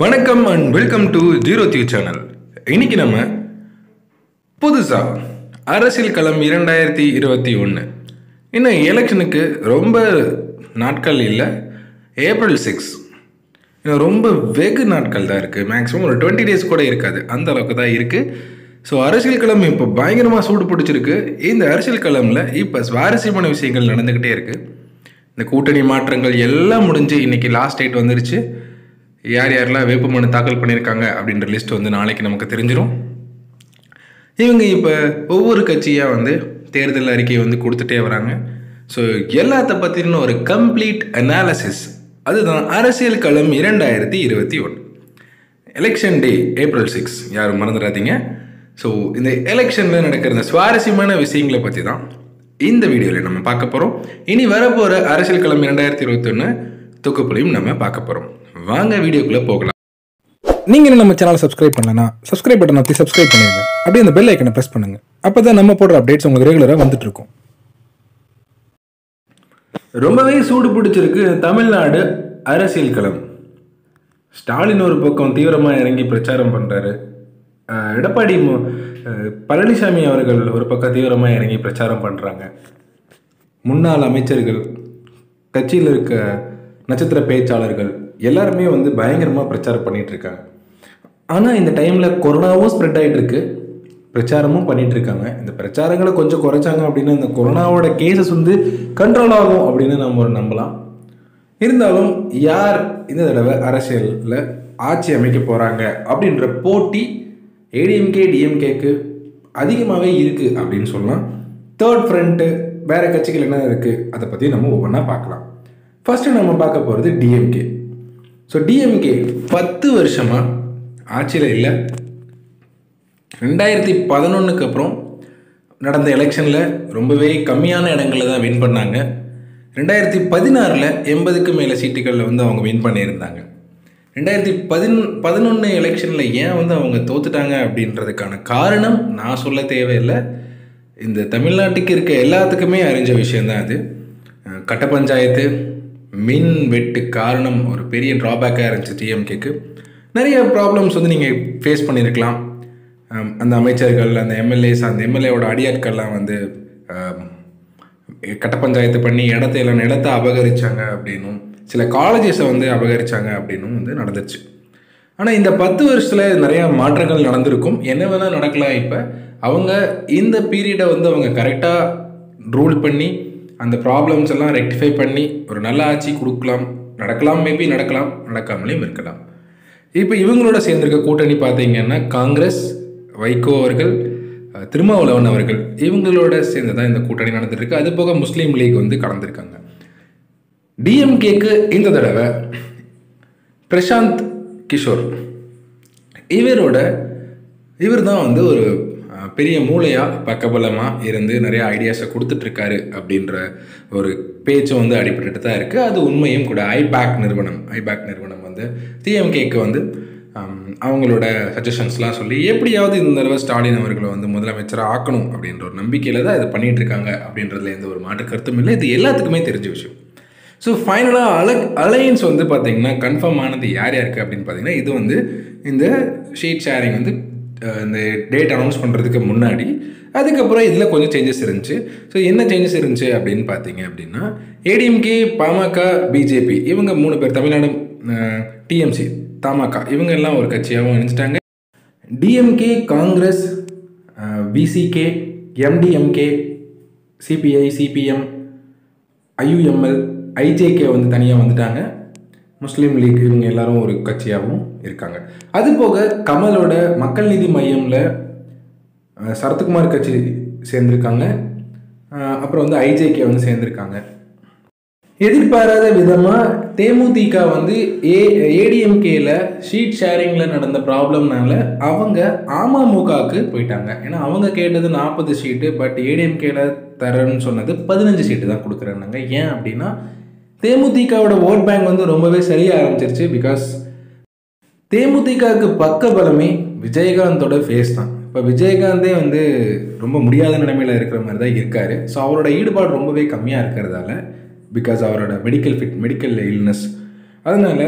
வணக்கம் and welcome to zero தியூ channel இன்னைக்கு நம்ம புதுசா அரசியல் களம் இரண்டாயிரத்தி இருபத்தி ஒன்று இன்னும் எலெக்ஷனுக்கு ரொம்ப நாட்கள் இல்லை ஏப்ரல் சிக்ஸ் இன்னும் ரொம்ப வெகு நாட்கள் தான் இருக்குது மேக்ஸிமம் ஒரு டுவெண்ட்டி டேஸ் கூட இருக்காது அந்த அளவுக்கு தான் இருக்குது ஸோ அரசியல் களம் இப்போ பயங்கரமாக சூடு பிடிச்சிருக்கு இந்த அரசியல் களமில் இப்போ சுவாரஸ்யமான விஷயங்கள் நடந்துக்கிட்டே இருக்குது இந்த கூட்டணி மாற்றங்கள் எல்லாம் முடிஞ்சு இன்னைக்கு லாஸ்ட் டேட் வந்துருச்சு யார் யாரெல்லாம் வேட்புமனு தாக்கல் பண்ணியிருக்காங்க அப்படின்ற லிஸ்ட் வந்து நாளைக்கு நமக்கு தெரிஞ்சிடும் இவங்க இப்போ ஒவ்வொரு கட்சியாக வந்து தேர்தல் அறிக்கையை வந்து கொடுத்துட்டே வராங்க ஸோ எல்லாத்த பற்றின ஒரு கம்ப்ளீட் அனாலிசிஸ் அதுதான் அரசியல் களம் இரண்டாயிரத்தி இருபத்தி ஒன்று எலெக்ஷன் டே ஏப்ரல் சிக்ஸ் யாரும் மறந்துடாதீங்க ஸோ இந்த எலெக்ஷனில் நடக்கிற இந்த சுவாரஸ்யமான விஷயங்களை பற்றி தான் இந்த வீடியோவில் நம்ம பார்க்க போகிறோம் இனி வரப்போகிற அரசியல் களம் இரண்டாயிரத்தி இருபத்தொன்று தொகுப்புலையும் நம்ம பார்க்க போகிறோம் வாங்க வீடியோக்குள்ளே போகலாம் நீங்கள் இன்னும் நம்ம சேனலை சப்ஸ்கிரைப் பண்ணலனா சப்ஸ்கிரைப் பட்டன் அப்படி சப்ஸ்கிரைப் பண்ணுங்க அப்படியே அந்த பெல் ஐக்கனை ப்ரெஸ் பண்ணுங்க அப்போ தான் நம்ம போடுற அப்டேட்ஸ் உங்களுக்கு ரெகுலராக வந்துட்டு இருக்கும் ரொம்பவே சூடு பிடிச்சிருக்கு தமிழ்நாடு அரசியல் களம் ஸ்டாலின் ஒரு பக்கம் தீவிரமாக இறங்கி பிரச்சாரம் பண்ணுறாரு எடப்பாடி மு- அஹ், பழனிசாமி அவர்கள் ஒரு பக்கம் தீவிரமாக இறங்கி பிரச்சாரம் பண்ணுறாங்க முன்னாள் அமைச்சர்கள் கட்சியில் இருக்க நட்சத்திர பேச்சாளர்கள் எல்லாருமே வந்து பயங்கரமாக பிரச்சாரம் பண்ணிட்டு இருக்காங்க ஆனால் இந்த டைமில் கொரோனாவும் ஸ்ப்ரெட் ஆகிட்டு இருக்கு பிரச்சாரமும் பண்ணிட்டு இருக்காங்க இந்த பிரச்சாரங்களை கொஞ்சம் குறைச்சாங்க அப்படின்னா இந்த கொரோனாவோட கேசஸ் வந்து கண்ட்ரோல் ஆகும் அப்படின்னு நம்ம ஒரு நம்பலாம் இருந்தாலும் யார் இந்த தடவை அரசியலில் ஆட்சி அமைக்க போகிறாங்க அப்படின்ற போட்டி ஏடிஎம்கே டிஎம்கேக்கு அதிகமாகவே இருக்குது அப்படின்னு சொல்லலாம் தேர்ட் ஃப்ரண்ட்டு வேறு கட்சிகள் என்ன இருக்குது அதை பற்றி நம்ம ஒவ்வொன்றா பார்க்கலாம் ஃபஸ்ட்டு நம்ம பார்க்க போகிறது டிஎம்கே ஸோ டிஎம்கே பத்து வருஷமாக ஆட்சியில் இல்லை ரெண்டாயிரத்தி பதினொன்றுக்கு அப்புறம் நடந்த எலெக்ஷனில் ரொம்பவே கம்மியான இடங்களில் தான் வின் பண்ணாங்க ரெண்டாயிரத்தி பதினாறில் எண்பதுக்கு மேலே சீட்டுகளில் வந்து அவங்க வின் பண்ணியிருந்தாங்க ரெண்டாயிரத்தி பதின் பதினொன்று எலெக்ஷனில் ஏன் வந்து அவங்க தோத்துட்டாங்க அப்படின்றதுக்கான காரணம் நான் சொல்ல தேவையில்லை இந்த தமிழ்நாட்டுக்கு இருக்க எல்லாத்துக்குமே அறிஞ்ச விஷயந்தான் அது அஹ் கட்ட பஞ்சாயத்து மின் வெட்டு காரணம் ஒரு பெரிய ட்ராபேக்காக இருந்துச்சு டிஎம்கேக்கு நிறைய ப்ராப்ளம்ஸ் வந்து நீங்கள் ஃபேஸ் பண்ணியிருக்கலாம் அம், அந்த அமைச்சர்கள் அந்த எம்எல்ஏஸ் அந்த எம்எல்ஏவோட அடியாட்கள்லாம் வந்து அம், கட்ட பஞ்சாயத்து பண்ணி இடத்த எல்லாம் நிலத்தை அபகரிச்சாங்க அப்படின்னும் சில காலேஜஸை வந்து அபகரிச்சாங்க அப்படின்னும் வந்து நடந்துச்சு ஆனால் இந்த பத்து வருஷத்தில் நிறையா மாற்றங்கள் நடந்திருக்கும் என்ன வேணால் நடக்கலாம் இப்போ அவங்க இந்த பீரியடை வந்து அவங்க கரெக்டாக ரூல் பண்ணி அந்த ப்ராப்ளம்ஸ் எல்லாம் ரெக்டிஃபை பண்ணி ஒரு நல்ல ஆட்சி கொடுக்கலாம் நடக்கலாம் மேபி நடக்கலாம் நடக்காமலேயும் இருக்கலாம் இப்போ இவங்களோட சேர்ந்திருக்க கூட்டணி பார்த்தீங்கன்னா காங்கிரஸ் வைகோ அவர்கள் அஹ், திருமாவளவன் அவர்கள் இவங்களோட சேர்ந்து தான் இந்த கூட்டணி நடந்துட்டு இருக்கு அது போக முஸ்லீம் லீக் வந்து கலந்துருக்காங்க டிஎம்கேக்கு இந்த தடவை பிரசாந்த் கிஷோர் இவரோட இவர் தான் வந்து ஒரு அஹ், பெரிய மூளையாக பக்கபலமாக இருந்து நிறைய ஐடியாஸை கொடுத்துட்ருக்காரு அப்படின்ற ஒரு பேச்சும் வந்து அடிபட்டுட்டு தான் இருக்குது அது உண்மையும் கூட ஐபேக் நிறுவனம் ஐபேக் நிறுவனம் வந்து டிஎம்கேக்கு வந்து ஹம், அவங்களோட சஜஷன்ஸ்லாம் சொல்லி எப்படியாவது இந்த தடவை ஸ்டாலின் அவர்களை வந்து முதலமைச்சராக ஆக்கணும் அப்படின்ற ஒரு நம்பிக்கையில் தான் இதை பண்ணிட்டு இருக்காங்க அப்படின்றதுல எந்த ஒரு மாற்று கருத்தும் இல்லை இது எல்லாத்துக்குமே தெரிஞ்ச விஷயம் ஸோ ஃபைனலாக அல அலையன்ஸ் வந்து பார்த்தீங்கன்னா கன்ஃபார்ம் ஆனது யார் யாருக்கு அப்படின்னு பார்த்தீங்கன்னா இது வந்து இந்த ஷீட் ஷேரிங் வந்து அஹ், இந்த டேட் அனௌன்ஸ் பண்ணுறதுக்கு முன்னாடி அதுக்கப்புறம் இதில் கொஞ்சம் சேஞ்சஸ் இருந்துச்சு ஸோ என்ன சேஞ்சஸ் இருந்துச்சு அப்படின்னு பார்த்தீங்க அப்படின்னா ஏடிஎம்கே பாமக பிஜேபி இவங்க மூணு பேர் தமிழ்நாடு டிஎம்சி தமாக இவங்க எல்லாம் ஒரு கட்சியாகவும் இணைஞ்சிட்டாங்க DMK Congress PCK MDMK CPI CPM IUML IJK வந்து தனியாக வந்துட்டாங்க முஸ்லீம் லீக் இவங்க எல்லாரும் ஒரு கட்சியாகவும் இருக்காங்க அது போக கமலோட மக்கள் நீதி மையமில் அஹ், சரத்குமார் கட்சி சேர்ந்திருக்காங்க அஹ், அப்புறம் வந்து ஐஜேகே வந்து சேர்ந்திருக்காங்க எதிர்பாராத விதமாக தேமுதிக வந்து ஏ ஏடிஎம்கேல ஷீட் ஷேரிங்கில் நடந்த ப்ராப்ளம்னால அவங்க அமமுகவுக்கு போயிட்டாங்க ஏன்னா அவங்க கேட்டது நாற்பது ஷீட்டு பட் ஏடிஎம்கேல தரேன்னு சொன்னது பதினஞ்சு சீட்டு தான் கொடுக்குறேன்னாங்க ஏன் அப்படின்னா தேமுதிகவோட ஓட் பேங்க் வந்து ரொம்பவே சரிய ஆரம்பிச்சிருச்சு பிகாஸ் தேமுதிகவுக்கு பக்க பலமே விஜயகாந்தோட ஃபேஸ் தான் இப்போ விஜயகாந்தே வந்து ரொம்ப முடியாத நிலைமையில் இருக்கிற மாதிரி தான் இருக்காரு ஸோ அவரோட ஈடுபாடு ரொம்பவே கம்மியாக இருக்கிறதால பிகாஸ் அவரோட மெடிக்கல் ஃபிட் மெடிக்கல் இல்னஸ் அதனால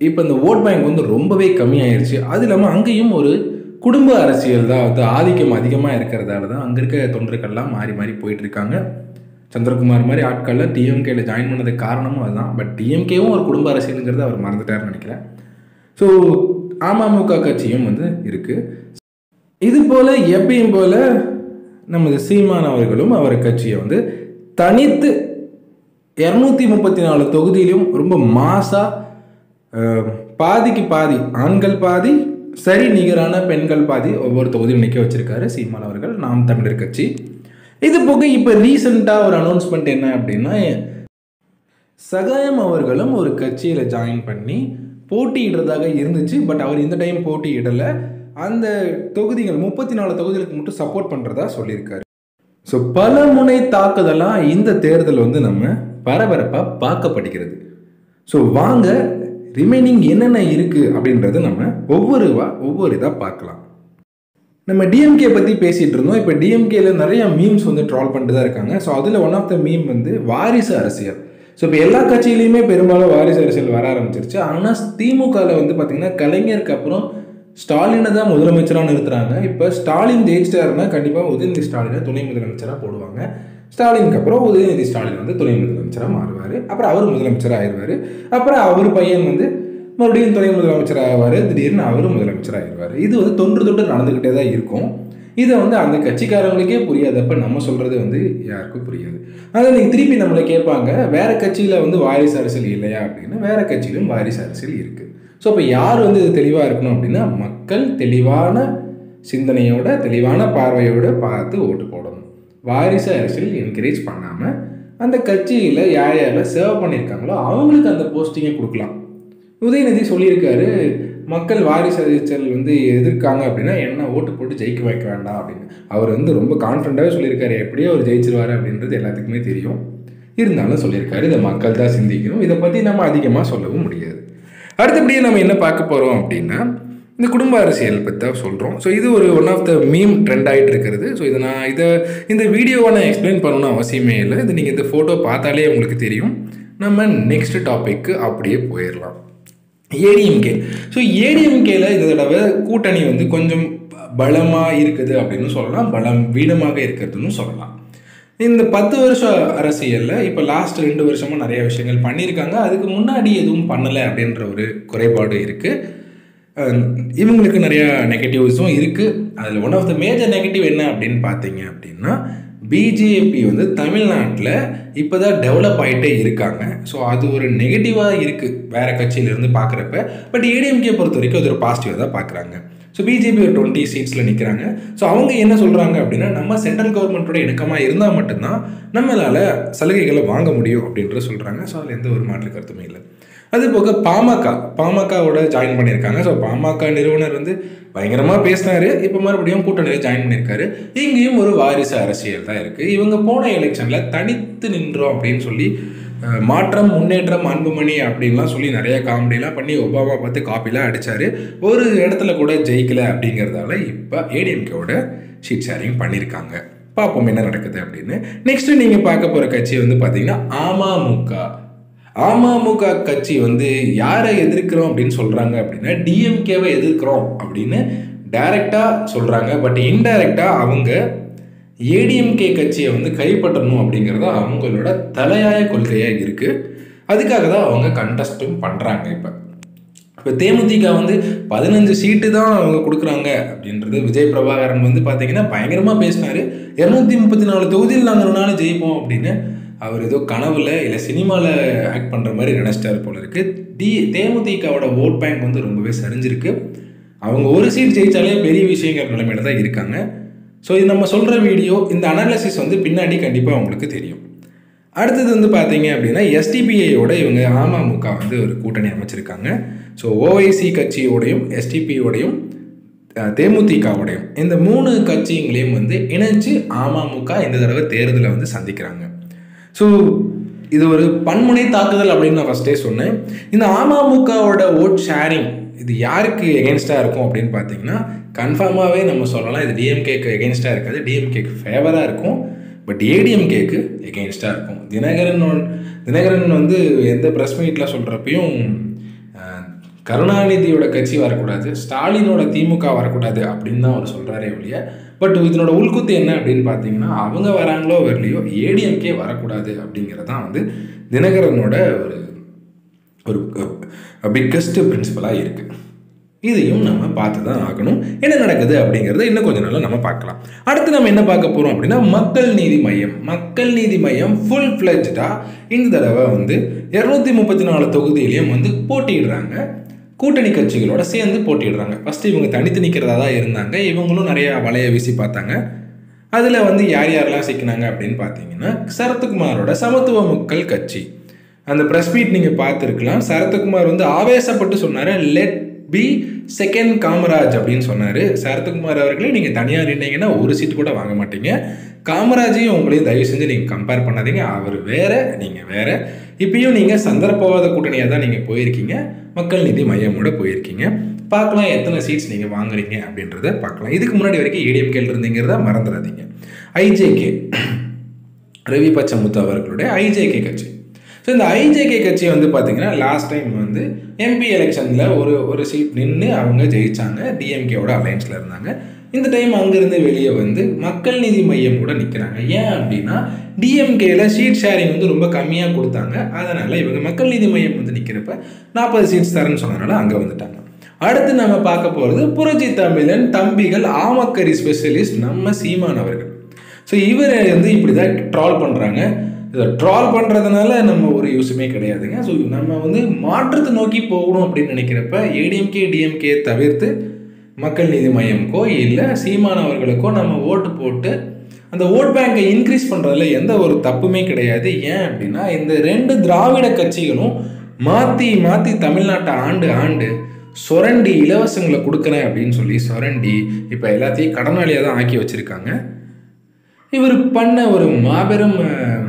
இப்போ இந்த ஓட் பேங்க் வந்து ரொம்பவே கம்மியாயிருச்சு அது இல்லாமல் அங்கேயும் ஒரு குடும்ப அரசியல் தான் வந்து ஆதிக்கம் அதிகமாக இருக்கிறதால தான் அங்கே இருக்க தொண்டர்கள்லாம் மாறி மாறி போயிட்டு இருக்காங்க சந்திரகுமார் மாதிரி ஆட்களில் டிஎம்கேல ஜாயின் பண்ணதுக்கு காரணமும் அதுதான் பட் டிஎம்கேவும் ஒரு குடும்ப அரசியலுங்கிறத அவர் மறந்துட்டாருன்னு நினைக்கிறேன் ஸோ அமமுக கட்சியும் வந்து இருக்குது இது போல் எப்பயும் போல் நமது சீமான் அவர்களும் அவர் கட்சியை வந்து தனித்து இரநூத்தி முப்பத்தி நாலு தொகுதியிலும் ரொம்ப மாசா அஹ், பாதிக்கு பாதி ஆண்கள் பாதி சரி நிகரான பெண்கள் பாதி ஒவ்வொரு தொகுதியும் நிற்க வச்சிருக்காரு சீமான் அவர்கள் நாம் தமிழர் கட்சி இது போக இப்போ ரீசெண்டாக ஒரு அனௌன்ஸ்மெண்ட் என்ன அப்படின்னா சகாயம் அவர்களும் ஒரு கட்சியில் ஜாயின் பண்ணி போட்டியிடுறதாக இருந்துச்சு பட் அவர் இந்த டைம் போட்டியிடலை அந்த தொகுதிகள் முப்பத்தி நாலு தொகுதிகளுக்கு மட்டும் சப்போர்ட் பண்ணுறதா சொல்லியிருக்காரு ஸோ பல முனை தாக்குதலாக இந்த தேர்தல் வந்து நம்ம பரபரப்பாக பார்க்கப்படுகிறது ஸோ வாங்க ரிமைனிங் என்னென்ன இருக்குது அப்படின்றத நம்ம ஒவ்வொரு வா ஒவ்வொரு இதாக பார்க்கலாம் நம்ம டிஎம்கே பற்றி பேசிகிட்டு இருந்தோம் இப்போ டிஎம்கேல நிறைய மீம்ஸ் வந்து ட்ரால் பண்ணிட்டு தான் இருக்காங்க ஸோ அதில் ஒன் ஆஃப் த மீம் வந்து வாரிசு அரசியல் ஸோ இப்போ எல்லா கட்சியிலையுமே பெரும்பாலும் வாரிசு அரசியல் வர ஆரம்பிச்சிருச்சு ஆனால் திமுகவில் வந்து பார்த்திங்கன்னா கலைஞருக்கு அப்புறம் ஸ்டாலினை தான் முதலமைச்சராக நிறுத்துறாங்க இப்போ ஸ்டாலின் ஜெயிச்சிட்டாருன்னா கண்டிப்பாக உதயநிதி ஸ்டாலினை துணை முதலமைச்சராக போடுவாங்க ஸ்டாலினுக்கு அப்புறம் உதயநிதி ஸ்டாலின் வந்து துணை முதலமைச்சராக மாறுவார் அப்புறம் அவர் முதலமைச்சராக ஆயிடுவார் அப்புறம் அவர் பையன் வந்து மறுபடியும் துணை முதலமைச்சர் ஆவார் திடீர்னு அவரும் முதலமைச்சர் ஆயிடுவார் இது வந்து தொன்று தொட்டு நடந்துக்கிட்டே தான் இருக்கும் இதை வந்து அந்த கட்சிக்காரங்களுக்கே புரியாதப்ப நம்ம சொல்கிறது வந்து யாருக்கும் புரியாது அதை நீங்கள் திருப்பி நம்மளை கேட்பாங்க வேற கட்சியில் வந்து வாரிசு அரசியல் இல்லையா அப்படின்னு வேற கட்சியிலும் வாரிசு அரசியல் இருக்குது ஸோ இப்போ யார் வந்து இது தெளிவாக இருக்கணும் அப்படின்னா மக்கள் தெளிவான சிந்தனையோட தெளிவான பார்வையோட பார்த்து ஓட்டு போடணும் வாரிசு அரசியல் என்கரேஜ் பண்ணாமல் அந்த கட்சியில் யார் யாரெல்லாம் சேவ் பண்ணியிருக்காங்களோ அவங்களுக்கு அந்த போஸ்டிங்கை கொடுக்கலாம் உதயநிதி சொல்லியிருக்காரு மக்கள் வாரிசு அரசியல் வந்து எதிர்க்காங்க அப்படின்னா என்ன ஓட்டு போட்டு ஜெயிக்க வைக்க வேண்டாம் அப்படின்னு அவர் வந்து ரொம்ப கான்ஃபிடண்ட்டாகவே சொல்லியிருக்காரு எப்படியோ அவர் ஜெயிச்சிருவாரு அப்படின்றது எல்லாத்துக்குமே தெரியும் இருந்தாலும் சொல்லியிருக்காரு இதை மக்கள் தான் சிந்திக்கணும் இதை பற்றி நம்ம அதிகமாக சொல்லவும் முடியாது அடுத்தபடியே நம்ம என்ன பார்க்க போகிறோம் அப்படின்னா இந்த குடும்ப அரசியல் பற்றி தான் சொல்கிறோம் ஸோ இது ஒரு one of the meme trend ஆகிட்டு இருக்கிறது ஸோ இதை நான் இதை இந்த வீடியோவை நான் எக்ஸ்பிளைன் பண்ணணும்னு அவசியமே இல்லை இது நீங்கள் இந்த ஃபோட்டோ பார்த்தாலே உங்களுக்கு தெரியும் நம்ம நெக்ஸ்ட் டாபிக்கு அப்படியே போயிடலாம் ஏடிஎம்கே ஸோ ஏடிஎம்கேல இந்த தடவை கூட்டணி வந்து கொஞ்சம் பலமாக இருக்குது அப்படின்னு சொல்லலாம் பலம் வீடமாக இருக்கிறதுன்னு சொல்லலாம் இந்த பத்து வருஷம் அரசியலில் இப்போ லாஸ்ட் ரெண்டு வருஷமாக நிறைய விஷயங்கள் பண்ணியிருக்காங்க அதுக்கு முன்னாடி எதுவும் பண்ணலை அப்படின்ற ஒரு குறைபாடு இருக்குது இவங்களுக்கு நிறையா நெகட்டிவ்ஸும் இருக்குது அதில் one of the major negative என்ன அப்படின்னு பார்த்தீங்க அப்படின்னா பிஜேபி வந்து தமிழ்நாட்டில் இப்போ தான் டெவலப் ஆகிட்டே இருக்காங்க ஸோ அது ஒரு நெகட்டிவாக இருக்குது வேறு கட்சியிலேருந்து பார்க்குறப்ப பட் ஏடிஎம்கே பொறுத்த வரைக்கும் அது ஒரு பாசிட்டிவாக தான் பார்க்குறாங்க ஸோ பிஜேபி ஒரு டுவெண்ட்டி சீட்ஸில் நிற்கிறாங்க ஸோ அவங்க என்ன சொல்கிறாங்க அப்படின்னா நம்ம சென்ட்ரல் கவர்மெண்ட்டோட இணக்கமாக இருந்தால் மட்டும்தான் நம்மளால் சலுகைகளை வாங்க முடியும் அப்படின்ற சொல்கிறாங்க ஸோ அதில் எந்த ஒரு மாற்று கருத்துமே இல்லை அது போக பாமக பாமகவோட ஜாயின் பண்ணியிருக்காங்க ஸோ பாமக நிறுவனர் வந்து பயங்கரமாக பேசினாரு இப்போ மறுபடியும் கூட்டணியில் ஜாயின் பண்ணியிருக்காரு இங்கேயும் ஒரு வாரிசு அரசியல் தான் இருக்குது இவங்க போன எலெக்ஷனில் தனித்து நின்றோம் அப்படின்னு சொல்லி அஹ், மாற்றம் முன்னேற்றம் அன்புமணி அப்படின்லாம் சொல்லி நிறைய காமெடிலாம் பண்ணி ஒபாமா பார்த்து காப்பிலாம் அடித்தார் ஒரு இடத்துல கூட ஜெயிக்கலை அப்படிங்கிறதால இப்போ ஏடிஎம்கேவோட ஷீட் ஷேரிங் பண்ணியிருக்காங்க பார்ப்போம் என்ன நடக்குது அப்படின்னு நெக்ஸ்ட் நீங்கள் பார்க்க போகிற கட்சி வந்து பார்த்தீங்கன்னா அமமுக அமமுக கட்சி வந்து யாரை எதிர்க்கிறோம் அப்படின்னு சொல்கிறாங்க அப்படின்னா டிஎம்கேவை எதிர்க்கிறோம் அப்படின்னு டைரெக்டாக சொல்கிறாங்க பட் இன்டைரக்டாக அவங்க ஏடிஎம்கே கட்சியை வந்து கைப்பற்றணும் அப்படிங்கிறது அவங்களோட தலையாய கொள்கையாக இருக்குது அதுக்காக தான் அவங்க கண்டஸ்ட்டும் பண்ணுறாங்க இப்போ இப்போ தேமுதிக வந்து பதினஞ்சு சீட்டு தான் அவங்க கொடுக்குறாங்க அப்படின்றது விஜய் பிரபாகரன் வந்து பார்த்தீங்கன்னா பயங்கரமாக பேசினார் இரநூத்தி முப்பத்தி நாலு தொகுதியில் நாங்கள் ஒரு நாள் ஜெயிப்போம் அப்படின்னு அவர் ஏதோ கனவுல இல்லை சினிமாவில் ஆக்ட் பண்ணுற மாதிரி நினச்சிட்டாரு போல இருக்கு டி தேமுதிகவோட ஓட் பேங்க் வந்து ரொம்பவே சரிஞ்சிருக்கு அவங்க ஒரு சீட் ஜெயிச்சாலே பெரிய விஷயங்கிற நிலைமையில தான் இருக்காங்க ஸோ இது நம்ம சொல்கிற வீடியோ இந்த அனாலிசிஸ் வந்து பின்னாடி கண்டிப்பாக உங்களுக்கு தெரியும் அடுத்தது வந்து பார்த்தீங்க அப்படின்னா எஸ்டிபிஐயோட இவங்க அமமுக வந்து ஒரு கூட்டணி அமைச்சிருக்காங்க ஸோ ஓஐசி கட்சியோடையும் எஸ்டிபியோடையும் தேமுதிகவோடையும் இந்த மூணு கட்சிங்களையும் வந்து இணைச்சு அமமுக இந்த தடவை தேர்தலை வந்து சந்திக்கிறாங்க ஸோ இது ஒரு பன்முனை தாக்குதல் அப்படின்னு நான் ஃபஸ்ட்டே சொன்னேன் இந்த அமமுகவோட ஓட் ஷேரிங் இது யாருக்கு எகென்ஸ்டாக இருக்கும் அப்படின்னு பார்த்தீங்கன்னா கன்ஃபார்மாகவே நம்ம சொல்லலாம் இது டிஎம்கேக்கு எகென்ஸ்டாக இருக்காது டிஎம்கேக்கு ஃபேவராக இருக்கும் பட் ஏடிஎம்கேக்கு எகென்ஸ்டாக இருக்கும் தினகரன் ஒன்- தினகரன் வந்து எந்த ப்ரெஸ் மீட்டில் சொல்கிறப்பையும் கருணாநிதியோட கட்சி வரக்கூடாது ஸ்டாலினோட திமுக வரக்கூடாது அப்படின்னு தான் அவர் சொல்கிறாரே ஒழிய பட் இதனோட உள்குத்து என்ன அப்படின்னு பார்த்தீங்கன்னா அவங்க வராங்களோ வரலையோ ஏடிஎம்கே வரக்கூடாது அப்படிங்கிறது தான் வந்து தினகரனோட ஒரு ஒரு பிக்கஸ்ட் பிரின்சிபலாக இருக்குது இதையும் நம்ம பார்த்து தான் ஆகணும் என்ன நடக்குது அப்படிங்கிறத இன்னும் கொஞ்ச நாளில் நம்ம பார்க்கலாம் அடுத்து நம்ம என்ன பார்க்க போகிறோம் அப்படின்னா மக்கள் நீதி மையம் மக்கள் நீதி மையம் ஃபுல் ஃப்ளெஜ்டாக இந்த தடவை வந்து இரநூத்தி முப்பத்தி நாலு தொகுதியிலையும் வந்து போட்டியிடுறாங்க கூட்டணி கட்சிகளோட சேர்ந்து போட்டியிடுறாங்க ஃபஸ்ட்டு இவங்க தனித்து நிற்கிறதா தான் இருந்தாங்க இவங்களும் நிறைய வலைய வீசி பார்த்தாங்க அதில் வந்து யார் யாரெல்லாம் சிக்கினாங்க அப்படின்னு பார்த்தீங்கன்னா சரத்குமாரோட சமத்துவ மக்கள் கட்சி அந்த ப்ரெஸ் மீட் நீங்கள் பார்த்துருக்கலாம் சரத்குமார் வந்து ஆவேசப்பட்டு சொன்னார் லெட் பி செகண்ட் காமராஜ் அப்படின்னு சொன்னார் சரத்குமார் அவர்களே நீங்கள் தனியாக நின்னீங்கன்னா ஒரு சீட்டு கூட வாங்க மாட்டீங்க காமராஜையும் உங்களையும் தயவு செஞ்சு நீங்கள் கம்பேர் பண்ணாதீங்க அவர் வேற நீங்கள் வேற இப்பயும் நீங்கள் சந்தர்ப்பவாத கூட்டணியாக தான் நீங்கள் போயிருக்கீங்க மக்கள் நீதி மையமோட போயிருக்கீங்க பார்க்கலாம் எத்தனை சீட்ஸ் நீங்கள் வாங்குறீங்க அப்படின்றத பார்க்கலாம் இதுக்கு முன்னாடி வரைக்கும் ஏடிஎம்கேல இருந்தீங்கிறத மறந்துடாதீங்க ஐஜேகே ரவி பச்சமுத்து அவர்களுடைய ஐஜேகே கட்சி ஸோ இந்த ஐஜேகே கட்சி வந்து பார்த்தீங்கன்னா லாஸ்ட் டைம் வந்து எம்பி எலெக்ஷனில் ஒரு ஒரு சீட் நின்று அவங்க ஜெயிச்சாங்க டிஎம்கேவோட அலையன்ஸில் இருந்தாங்க இந்த டைம் அங்கேருந்து வெளியே வந்து மக்கள் நீதி மையம் கூட நிற்கிறாங்க ஏன் அப்படின்னா டிஎம்கேல சீட் ஷேரிங் வந்து ரொம்ப கம்மியாக கொடுத்தாங்க அதனால் இவங்க மக்கள் நீதி மையம் வந்து நிற்கிறப்ப நாற்பது சீட்ஸ் தரேன்னு சொன்னதுனால அங்கே வந்துட்டாங்க அடுத்து நம்ம பார்க்க போகிறது புரட்சி தமிழன் தம்பிகள் ஆமக்கரி ஸ்பெஷலிஸ்ட் நம்ம சீமான் அவர்கள் ஸோ இவர் வந்து இப்படி தான் ட்ரால் பண்ணுறாங்க இதை ட்ரால் பண்ணுறதுனால நம்ம ஒரு யூஸுமே கிடையாதுங்க ஸோ நம்ம வந்து மாற்றத்தை நோக்கி போகணும் அப்படின்னு நினைக்கிறப்ப ஏடிஎம்கே டிஎம்கே தவிர்த்து மக்கள் நீதி மையம்க்கோ இல்லை சீமான் அவர்களுக்கோ நம்ம ஓட்டு போட்டு அந்த ஓட் பேங்கை இன்க்ரீஸ் பண்ணுறதுல எந்த ஒரு தப்புமே கிடையாது ஏன் அப்படின்னா இந்த ரெண்டு திராவிட கட்சிகளும் மாற்றி மாற்றி தமிழ்நாட்டை ஆண்டு ஆண்டு சுரண்டி இலவசங்களை கொடுக்குறேன் அப்படின்னு சொல்லி சுரண்டி இப்போ எல்லாத்தையும் கடனாளியாக தான் ஆக்கி வச்சுருக்காங்க இவர் பண்ண ஒரு மாபெரும் அஹ்,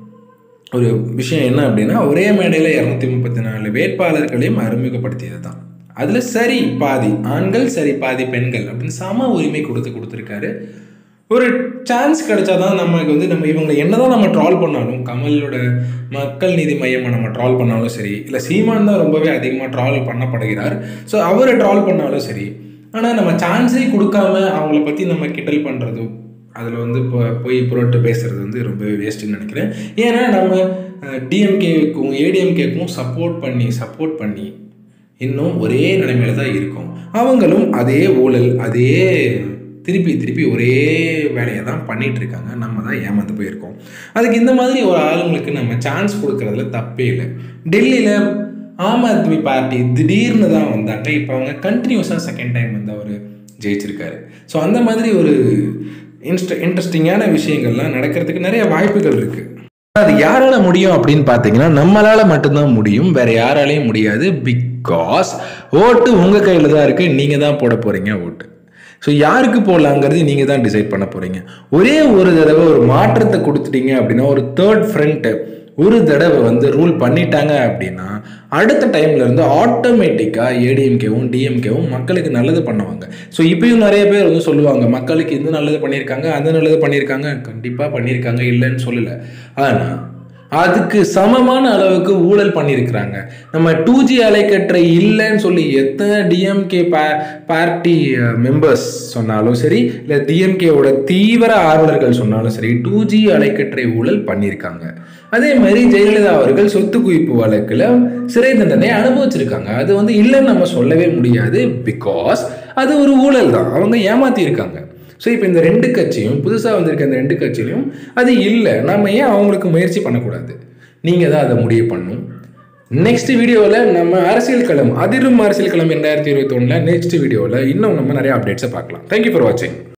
ஒரு விஷயம் என்ன அப்படின்னா ஒரே மேடையில் இரநூத்தி முப்பத்தி நாலு வேட்பாளர்களையும் அறிமுகப்படுத்தியது தான் அதில் சரி பாதி ஆண்கள் சரி பாதி பெண்கள் அப்படின்னு சம உரிமை கொடுத்து கொடுத்துருக்காரு ஒரு சான்ஸ் கிடைச்சாதான் நமக்கு வந்து நம்ம இவங்களை என்னதான் நம்ம ட்ரால் பண்ணாலும் கமலோட மக்கள் நீதி மையமை நம்ம ட்ரால் பண்ணாலும் சரி இல்லை சீமான் தான் ரொம்பவே அதிகமாக ட்ரால் பண்ணப்படுகிறார் ஸோ அவரை ட்ரால் பண்ணாலும் சரி ஆனால் நம்ம சான்ஸே கொடுக்காம அவங்கள பற்றி நம்ம கிண்டல் பண்ணுறதோ அதில் வந்து இப்போ போய் புரட்டு பேசுறது வந்து ரொம்பவே வேஸ்ட்டுன்னு நினைக்கிறேன் ஏன்னா நம்ம டிஎம்கேக்கும் ஏடிஎம்கேக்கும் சப்போர்ட் பண்ணி சப்போர்ட் பண்ணி இன்னும் ஒரே நிலைமையில தான் இருக்கும் அவங்களும் அதே ஊழல் அதே திருப்பி திருப்பி ஒரே வேலையை தான் பண்ணிட்டு இருக்காங்க நம்ம தான் ஏமாந்து போயிருக்கோம் அதுக்கு இந்த மாதிரி ஒரு ஆளுங்களுக்கு நம்ம சான்ஸ் கொடுக்கறதுல தப்பே இல்லை டெல்லியில் ஆம் ஆத்மி பார்ட்டி திடீர்னு தான் வந்தாங்க இப்போ அவங்க கண்டினியூஸாக செகண்ட் டைம் வந்து அவர் ஜெயிச்சிருக்காரு ஸோ அந்த மாதிரி ஒரு இன்ஸ்ட இன்ட்ரெஸ்டிங்கான விஷயங்கள்லாம் நடக்கிறதுக்கு நிறைய வாய்ப்புகள் இருக்குது அது யாரால முடியும் அப்படின்னு பார்த்தீங்கன்னா நம்மளால மட்டும்தான் முடியும் வேற யாராலையும் முடியாது பிகாஸ் ஓட்டு உங்க கையில தான் இருக்கு நீங்க தான் போட போறீங்க ஓட்டு ஸோ யாருக்கு போடலாங்கிறது நீங்க தான் டிசைட் பண்ண போறீங்க ஒரே ஒரு தடவை ஒரு மாற்றத்தை கொடுத்துட்டீங்க அப்படின்னா ஒரு தேர்ட் ஃப்ரண்ட் ஒரு தடவை வந்து ரூல் பண்ணிட்டாங்க அப்படின்னா அடுத்த டைம்ல இருந்து ஆட்டோமேட்டிக்காக ஏடிஎம்கேவும் டிஎம்கேவும் மக்களுக்கு நல்லது பண்ணுவாங்க ஸோ இப்பயும் நிறைய பேர் வந்து சொல்லுவாங்க மக்களுக்கு இந்த நல்லது பண்ணியிருக்காங்க அந்த நல்லது பண்ணியிருக்காங்க கண்டிப்பாக பண்ணியிருக்காங்க இல்லைன்னு சொல்லலை ஆனால் அதுக்கு சமமான அளவுக்கு ஊழல் பண்ணியிருக்கிறாங்க நம்ம டூ ஜி அலைக்கற்றை இல்லைன்னு சொல்லி எத்தனை டிஎம்கே பா பார்ட்டி மெம்பர்ஸ் சொன்னாலும் சரி இல்லை டிஎம்கேவோட தீவிர ஆர்வலர்கள் சொன்னாலும் சரி டூ ஜி அலைக்கற்றை ஊழல் பண்ணியிருக்காங்க அதே மாதிரி ஜெயலலிதா அவர்கள் சொத்து குவிப்பு வழக்கில் சிறை தண்டனை அனுபவிச்சிருக்காங்க அது வந்து இல்லைன்னு நம்ம சொல்லவே முடியாது பிகாஸ் அது ஒரு ஊழல் தான் அவங்க ஏமாத்தியிருக்காங்க ஸோ இப்போ இந்த ரெண்டு கட்சியும் புதுசாக வந்திருக்க இந்த ரெண்டு கட்சியிலையும் அது இல்லை நம்ம ஏன் அவங்களுக்கு முயற்சி பண்ணக்கூடாது நீங்கள் தான் அதை முடிவு பண்ணணும் நெக்ஸ்ட் வீடியோவில் நம்ம அரசியல் களம் அதிரும் அரசியல் களம் ரெண்டாயிரத்தி இருபத்தி ஒன்றில் நெக்ஸ்ட் வீடியோவில் இன்னும் நம்ம நிறைய அப்டேட்ஸை பார்க்கலாம் தேங்க்யூ ஃபார் வாட்சிங்